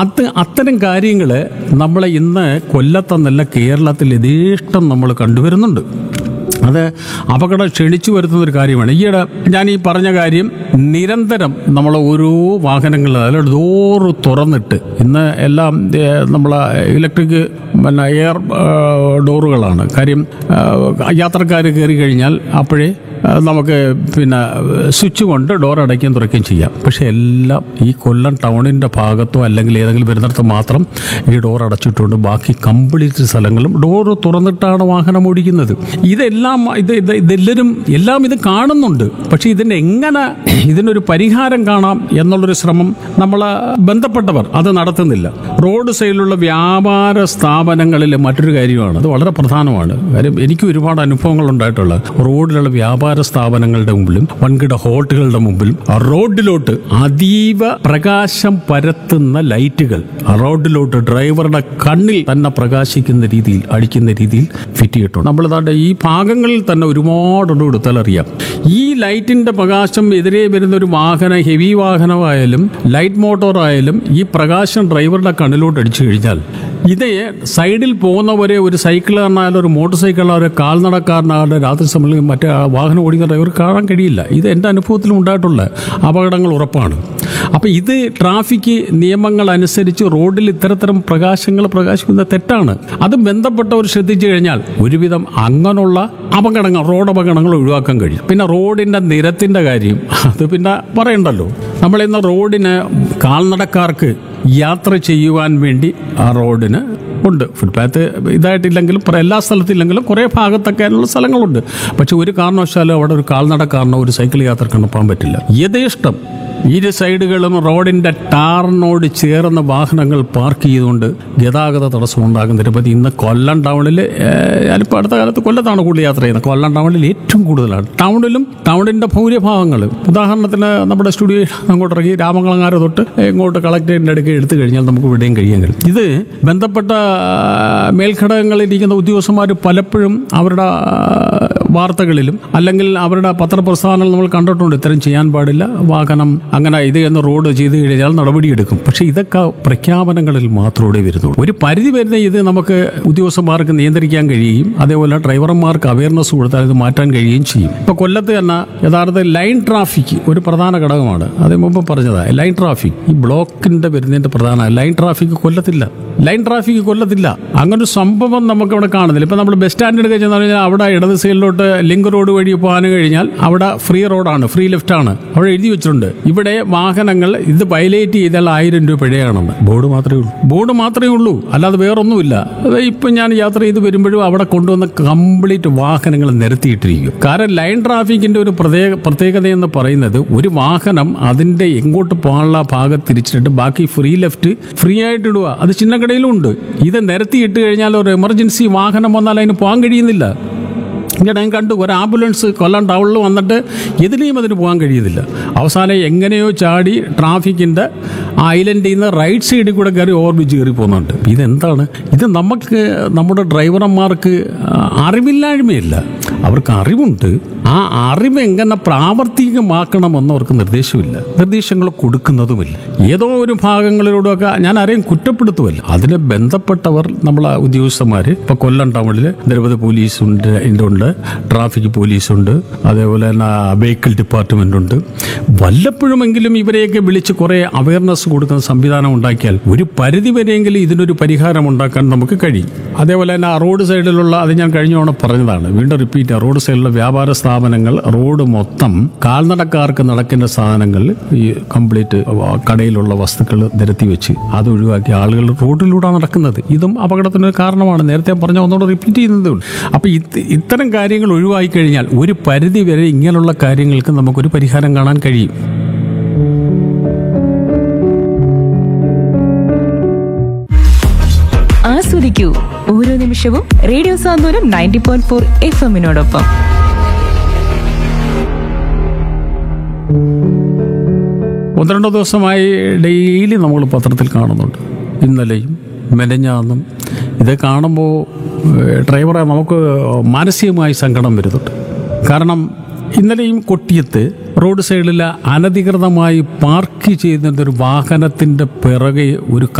അത് അത്തരം കാര്യങ്ങൾ നമ്മളെ ഇന്ന് കൊല്ലത്തെന്നല്ല കേരളത്തിൽ യഥേഷ്ടം നമ്മൾ കണ്ടുവരുന്നുണ്ട് അത് അപകടം ക്ഷണിച്ചു വരുത്തുന്ന ഒരു കാര്യമാണ് ഈയിടെ ഞാൻ ഈ പറഞ്ഞ കാര്യം നിരന്തരം നമ്മൾ ഓരോ വാഹനങ്ങൾ അതിൽ ഡോറ് തുറന്നിട്ട് ഇന്ന് എല്ലാം നമ്മൾ ഇലക്ട്രിക് പിന്നെ എയർ ഡോറുകളാണ് കാര്യം യാത്രക്കാർ കയറി കഴിഞ്ഞാൽ അപ്പോഴേ ആ, നമുക്ക് പിന്നെ സ്വിച്ച് കൊണ്ട് ഡോർ അടയ്ക്കുകയും തുറക്കുകയും ചെയ്യാം പക്ഷേ എല്ലാം ഈ കൊല്ലം ടൗണിൻ്റെ ഭാഗത്തോ അല്ലെങ്കിൽ ഏതെങ്കിലും വരുന്നിടത്ത് മാത്രം ഈ ഡോർ അടച്ചിട്ടുണ്ട് ബാക്കി കംപ്ലീറ്റ് സ്ഥലങ്ങളും ഡോർ തുറന്നിട്ടാണ് വാഹനം ഓടിക്കുന്നത് ഇതെല്ലാം ഇത് ഇത് ഇതെല്ലാവരും എല്ലാം ഇത് കാണുന്നുണ്ട് പക്ഷേ ഇതിന് എങ്ങനെ ഇതിനൊരു പരിഹാരം കാണാം എന്നുള്ളൊരു ശ്രമം നമ്മൾ ബന്ധപ്പെട്ടവർ അത് നടത്തുന്നില്ല റോഡ് സൈഡിലുള്ള വ്യാപാര സ്ഥാപനങ്ങളിൽ മറ്റൊരു കാര്യമാണ് അത് വളരെ പ്രധാനമാണ് കാര്യം എനിക്ക് ഒരുപാട് അനുഭവങ്ങൾ ഉണ്ടായിട്ടുള്ള റോഡിലുള്ള വ്യാപാര സ്ഥാപനങ്ങളുടെ മുമ്പിലും വൻകിട ഹോട്ടലുകളുടെ മുമ്പിലും ആ റോഡിലോട്ട് അതീവ പ്രകാശം പരത്തുന്ന ലൈറ്റുകൾ ആ റോഡിലോട്ട് ഡ്രൈവറുടെ കണ്ണിൽ തന്നെ പ്രകാശിക്കുന്ന രീതിയിൽ അടിക്കുന്ന രീതിയിൽ ഫിറ്റ് ചെയ്തിട്ടുണ്ട് നമ്മൾ ദാണ്ടെ ഈ ഭാഗങ്ങളിൽ തന്നെ ഒരുപാടുണ്ട് എടുത്താൽ അറിയാം ഈ ലൈറ്റിന്റെ പ്രകാശം എതിരെ വരുന്ന ഒരു വാഹനം ഹെവി വാഹനമായാലും ലൈറ്റ് മോട്ടോർ ആയാലും ഈ പ്രകാശം ഡ്രൈവറുടെ കണ്ണിലോട്ട് അടിച്ചു കഴിഞ്ഞാൽ ഇത് സൈഡിൽ പോകുന്നവരെ ഒരു സൈക്കിളുകാരനായാലും ഒരു മോട്ടോർ സൈക്കിളായാലും കാൽനടക്കാരനായാലും രാത്രി സമയങ്ങളിൽ മറ്റേ ആ വാഹനം ഓടിക്കുന്ന ഡ്രൈവർ കാണാൻ കഴിയില്ല ഇത് എൻ്റെ അനുഭവത്തിൽ ഉണ്ടായിട്ടുള്ള അപകടങ്ങൾ ഉറപ്പാണ് അപ്പോൾ ഇത് ട്രാഫിക് നിയമങ്ങൾ അനുസരിച്ച് റോഡിൽ ഇത്തരത്തരം പ്രകാശങ്ങൾ പ്രകാശിക്കുന്നത് തെറ്റാണ് അത് ബന്ധപ്പെട്ടവർ ശ്രദ്ധിച്ചു കഴിഞ്ഞാൽ ഒരുവിധം അങ്ങനെയുള്ള അപകടങ്ങൾ റോഡ് അപകടങ്ങൾ ഒഴിവാക്കാൻ കഴിയും പിന്നെ റോഡിൻ്റെ നിരത്തിൻ്റെ കാര്യം അത് പിന്നെ പറയണ്ടല്ലോ നമ്മളിന്ന് റോഡിന് കാൽനടക്കാർക്ക് യാത്ര ചെയ്യുവാൻ വേണ്ടി ആ റോഡിന് ഉണ്ട് ഫുട്പാത്ത് ഇതായിട്ടില്ലെങ്കിലും പ്ര- എല്ലാ സ്ഥലത്തില്ലെങ്കിലും കുറേ ഭാഗത്തൊക്കെ അതിനുള്ള സ്ഥലങ്ങളുണ്ട് പക്ഷെ ഒരു കാരണവശാലും അവിടെ ഒരു കാൽനടക്കാരനോ ഒരു സൈക്കിൾ യാത്രക്കാരനോ പോകാൻ പറ്റില്ല യഥേഷ്ടം ഇരു സൈഡുകളും റോഡിന്റെ ടാറിനോട് ചേർന്ന വാഹനങ്ങൾ പാർക്ക് ചെയ്തുകൊണ്ട് ഗതാഗത തടസ്സം ഉണ്ടാകുന്ന നിരവധി ഇന്ന് കൊല്ലം ടൗണിൽ ഞാനിപ്പോൾ അടുത്ത കാലത്ത് കൊല്ലത്താണ് കൂടുതൽ യാത്ര ചെയ്യുന്നത് കൊല്ലം ടൗണിൽ ഏറ്റവും കൂടുതലാണ് ടൗണിലും ടൗണിന്റെ ഭൂരിഭാഗങ്ങൾ ഉദാഹരണത്തിന് നമ്മുടെ സ്റ്റുഡിയോ അങ്ങോട്ട് ഇറങ്ങി രാമകളങ്ങാര തൊട്ട് ഇങ്ങോട്ട് കളക്ടറേറ്റിന്റെ അടുക്ക് എടുത്തു കഴിഞ്ഞാൽ നമുക്ക് ഇവിടെയും കഴിയാൻ കഴിയും ഇത് ബന്ധപ്പെട്ട ആ, മേൽഘടകങ്ങളിൽ ഇരിക്കുന്ന ഉദ്യോഗസ്ഥന്മാർ പലപ്പോഴും അവരുടെ ആ, വാർത്തകളിലും അല്ലെങ്കിൽ അവരുടെ പത്രപ്രസ്ഥാനങ്ങൾ നമ്മൾ കണ്ടിട്ടുണ്ട് ഇത്തരം ചെയ്യാൻ പാടില്ല വാഹനം അങ്ങനെ ഇത് എന്ന് റോഡ് ചെയ്ത് കഴിഞ്ഞാൽ നടപടിയെടുക്കും പക്ഷേ ഇതൊക്കെ പ്രഖ്യാപനങ്ങളിൽ മാത്രമേ വരുന്നുള്ളൂ ഒരു പരിധി വരുന്ന ഇത് നമുക്ക് ഉദ്യോഗസ്ഥന്മാർക്ക് നിയന്ത്രിക്കാൻ കഴിയുകയും അതേപോലെ ഡ്രൈവർമാർക്ക് അവയർനെസ് കൊടുത്താൽ ഇത് മാറ്റാൻ കഴിയുകയും ചെയ്യും ഇപ്പൊ കൊല്ലത്ത് തന്നെ യഥാർത്ഥ ലൈൻ ട്രാഫിക് ഒരു പ്രധാന ഘടകമാണ് അത് മുമ്പ് പറഞ്ഞതാണ് ലൈൻ ട്രാഫിക് ഈ ബ്ലോക്കിന്റെ വരുന്നതിന്റെ പ്രധാന ലൈൻ ട്രാഫിക് കൊല്ലത്തില്ല ലൈൻ ട്രാഫിക് കൊല്ലത്തില്ല അങ്ങനെ ഒരു സംഭവം നമുക്ക് ഇവിടെ കാണുന്നില്ല ഇപ്പൊ നമ്മൾ ബസ് സ്റ്റാൻഡിൽ എടുക്കുക ചെന്ന് കഴിഞ്ഞാൽ അവിടെ ഇടത് സൈഡിലോട്ട് ലിങ്ക് റോഡ് വഴി പോകാൻ കഴിഞ്ഞാൽ അവിടെ ഫ്രീ റോഡാണ് ഫ്രീ ലെഫ്റ്റ് ആണ് അവിടെ എഴുതി വെച്ചിട്ടുണ്ട് ഇവിടെ വാഹനങ്ങൾ ഇത് വയലേറ്റ് ചെയ്താൽ ആയിരം രൂപ പിഴയാണെന്ന് ബോർഡ് മാത്രമേ ഉള്ളൂ ബോർഡ് മാത്രമേ ഉള്ളൂ അല്ലാതെ വേറൊന്നുമില്ല അത് ഇപ്പം ഞാൻ യാത്ര ചെയ്ത് വരുമ്പോഴും അവിടെ കൊണ്ടുവന്ന കംപ്ലീറ്റ് വാഹനങ്ങൾ നിരത്തിയിട്ടിരിക്കും കാരണം ലൈൻ ട്രാഫിക്കിന്റെ ഒരു പ്രത്യേക പ്രത്യേകത എന്ന് പറയുന്നത് ഒരു വാഹനം അതിന്റെ എങ്ങോട്ട് പോകാനുള്ള ഭാഗത്ത് തിരിച്ചിട്ട് ബാക്കി ഫ്രീ ലെഫ്റ്റ് ഫ്രീ ആയിട്ട് ഇടുക അത് ചിന്നക്കടയിലും ഉണ്ട് ഇത് നിരത്തിയിട്ട് കഴിഞ്ഞാൽ ഒരു എമർജൻസി വാഹനം വന്നാൽ അതിന് പോകാൻ കഴിയുന്നില്ല ഇങ്ങനെ ഞാൻ കണ്ടു ഒരു ആംബുലൻസ് കൊല്ലം ടൗണിൽ വന്നിട്ട് എതിലെയും അതിന് പോകാൻ കഴിയുന്നില്ല അവസാനം എങ്ങനെയോ ചാടി ട്രാഫിക്കിൻ്റെ ഐലൻഡിൽ നിന്ന് റൈറ്റ് സൈഡിൽ കൂടെ കയറി ഓർബിച്ച് കയറി പോകുന്നുണ്ട് ഇതെന്താണ് ഇത് നമുക്ക് നമ്മുടെ ഡ്രൈവർമാർക്ക് അറിവില്ലായ്മയില്ല അവർക്ക് അറിവുണ്ട് ആ അറിവ് എങ്ങനെ പ്രാവർത്തികമാക്കണമെന്ന് അവർക്ക് നിർദ്ദേശമില്ല നിർദ്ദേശങ്ങൾ കൊടുക്കുന്നതുമില്ല ഏതോ ഒരു ഭാഗങ്ങളിലൂടെയൊക്കെ ഞാൻ ആരെയും കുറ്റപ്പെടുത്തുമല്ല അതിന് ബന്ധപ്പെട്ടവർ നമ്മളെ ഉദ്യോഗസ്ഥന്മാർ ഇപ്പൊ കൊല്ലം ടൗണിൽ നിരവധി പോലീസ് ഉണ്ട് ഇതിൻ്റെ ഉണ്ട് ട്രാഫിക് പോലീസ് ഉണ്ട് അതേപോലെ തന്നെ വെഹിക്കിൾ ഡിപ്പാർട്ട്മെന്റ് ഉണ്ട് വല്ലപ്പോഴുമെങ്കിലും ഇവരെയൊക്കെ വിളിച്ച് കുറെ അവയർനെസ് കൊടുക്കുന്ന സംവിധാനം ഉണ്ടാക്കിയാൽ ഒരു പരിധി വരെയെങ്കിലും ഇതിനൊരു പരിഹാരം ഉണ്ടാക്കാൻ നമുക്ക് കഴിയും അതേപോലെ തന്നെ ആ റോഡ് സൈഡിലുള്ള അത് ഞാൻ കഴിഞ്ഞ തവണ പറഞ്ഞതാണ് വീണ്ടും റിപ്പീറ്റ് റോഡ് സൈഡിലുള്ള വ്യാപാര സ്ഥാപനങ്ങൾ റോഡ് മൊത്തം കാൽനടക്കാർക്ക് നടക്കേണ്ട സാധനങ്ങൾ ഈ കംപ്ലീറ്റ് കടയിലുള്ള വസ്തുക്കൾ നിരത്തി വെച്ച് അത് ഒഴിവാക്കി ആളുകൾ റോഡിലൂടെ നടക്കുന്നത് ഇതും അപകടത്തിനൊരു കാരണമാണ് നേരത്തെ പറഞ്ഞ ഒന്നുകൂടെ റിപ്പീറ്റ് ചെയ്യുന്നതേ ഉള്ളൂ അപ്പൊ ഇത് ഇത്തരം കാര്യങ്ങൾ ഒഴിവാക്കി കഴിഞ്ഞാൽ ഒരു പരിധി വരെ ഇങ്ങനെയുള്ള കാര്യങ്ങൾക്ക് നമുക്കൊരു പരിഹാരം കാണാൻ കഴിയും ആസ്വദിക്കൂ ഓരോ നിമിഷവും radio Santhwanam ninety point four F എമ്മിനോടൊപ്പം ഒന്ന് രണ്ടോ ദിവസമായി ഡെയിലി നമ്മൾ പത്രത്തിൽ കാണുന്നുണ്ട് ഇന്നലെയും മെനഞ്ഞാന്നും ഇത് കാണുമ്പോൾ ഏഹ്, ഡ്രൈവറെ നമുക്ക് മാനസികമായി സങ്കടം വരുന്നുണ്ട് കാരണം ഇന്നലെയും കൊട്ടിയത്ത് റോഡ് സൈഡിൽ അനധികൃതമായി പാർക്ക് ചെയ്യുന്ന ഒരു വാഹനത്തിൻ്റെ പിറകെ ഒരു